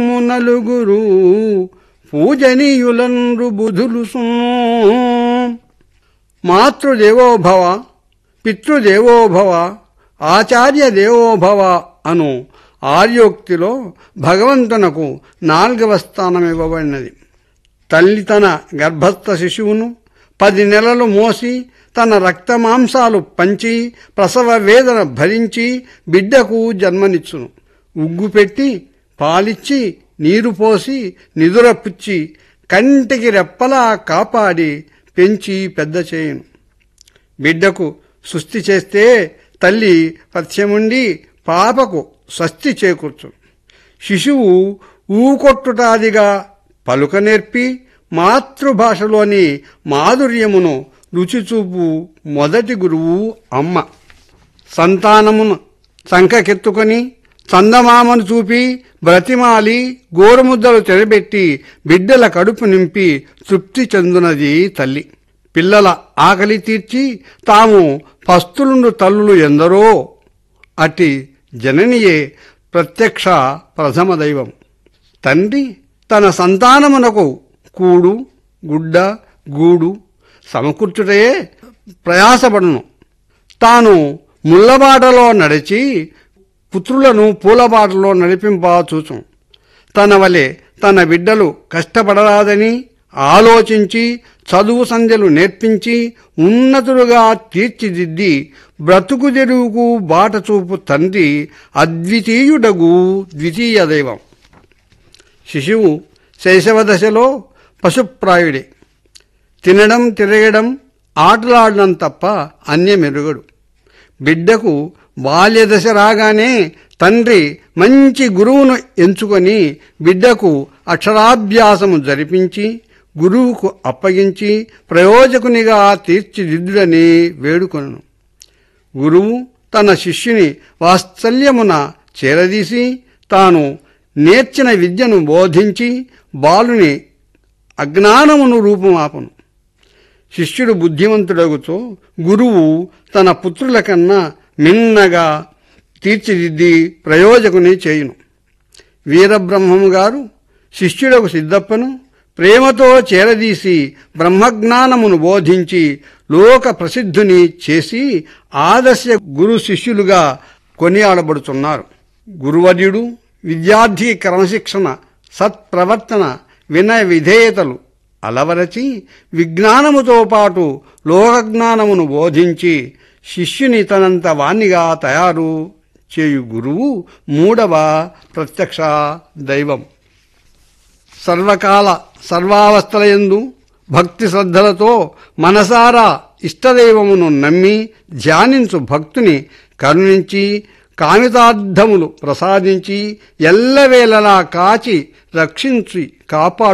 నలుగురు పూజనీయులండ్రు బుధులు సున్నూ మాతృదేవోభవ పితృదేవోభవ ఆచార్య దేవోభవ అను ఆర్యోక్తిలో భగవంతునకు నాల్గవ స్థానం ఇవ్వబడినది తల్లి తన గర్భస్థ శిశువును పది నెలలు మోసి తన రక్తమాంసాలు పంచి ప్రసవ వేదన భరించి బిడ్డకు జన్మనిచ్చును ఉగ్గు పెట్టి పాలిచ్చి నీరు పోసి నిదురపుచ్చి కంటికి రెప్పలా కాపాడి పెంచి పెద్ద చేయును బిడ్డకు సుస్థి చేస్తే తల్లి పథ్యముండి పాపకు స్వస్తి చేకూర్చు శిశువు ఊకొట్టుటాదిగా పలుక నేర్పి మాతృభాషలోని మాధుర్యమును రుచిచూపు మొదటి గురువు అమ్మ సంతానమును సంకకెత్తుకొని చందమామను చూపి బ్రతిమాలి గోరుముద్దలు తెరబెట్టి బిడ్డల కడుపు నింపి తృప్తి చెందునది తల్లి పిల్లల ఆకలి తీర్చి తాము పస్తులుండు తల్లులు ఎందరో అట్టి జననియే ప్రత్యక్ష ప్రథమ దైవం తండ్రి తన సంతానమునకు కూడు గుడ్డ గూడు సమకూర్చుటయే ప్రయాసపడును తాను ముళ్ళబాటలో నడిచి పుత్రులను పూలబాటలో నడిపింప చూచు తన వలె తన బిడ్డలు కష్టపడరాదని ఆలోచించి చదువు సంధ్యలు నేర్పించి ఉన్నతులుగా తీర్చిదిద్ది బ్రతుకు తెరువుకు బాట చూపు తండ్రి అద్వితీయుడగు ద్వితీయ దైవం శిశువు శైశవ దశలో పశుప్రాయుడే తినడం తిరగడం ఆటలాడడం తప్ప అన్యమెరుగడు బిడ్డకు బాల్యదశ రాగానే తండ్రి మంచి గురువును ఎంచుకొని బిడ్డకు అక్షరాభ్యాసము జరిపించి గురువుకు అప్పగించి ప్రయోజకునిగా తీర్చిదిద్దుడని వేడుకొను గురువు తన శిష్యుని వాత్సల్యమున చేరదీసి తాను నేర్చిన విద్యను బోధించి బాలుని అజ్ఞానమును రూపుమాపను శిష్యుడు బుద్ధిమంతుడగుతో గురువు తన పుత్రుల కన్నా మిన్నగా తీర్చిదిద్ది ప్రయోజకుని చేయును వీరబ్రహ్మము గారు శిష్యుడకు సిద్ధప్పను ప్రేమతో చేరదీసి బ్రహ్మజ్ఞానమును బోధించి లోక ప్రసిద్ధుని చేసి ఆదర్శ గురు శిష్యులుగా కొనియాడబడుతున్నారు గురువర్యుడు విద్యార్థి క్రమశిక్షణ సత్ప్రవర్తన వినయ విధేయతలు అలవరచి విజ్ఞానముతో పాటు లోకజ్ఞానమును బోధించి శిష్యుని తనంత వాణ్ణిగా తయారు చేయు గురువు మూడవ ప్రత్యక్ష దైవం సర్వకాల సర్వావస్థలయందు భక్తి శ్రద్ధలతో మనసారా ఇష్టదైవమును నమ్మి ధ్యానించు భక్తుని కరుణించి కామితార్థములు ప్రసాదించి ఎల్లవేళలా కాచి రక్షించి కాపాడు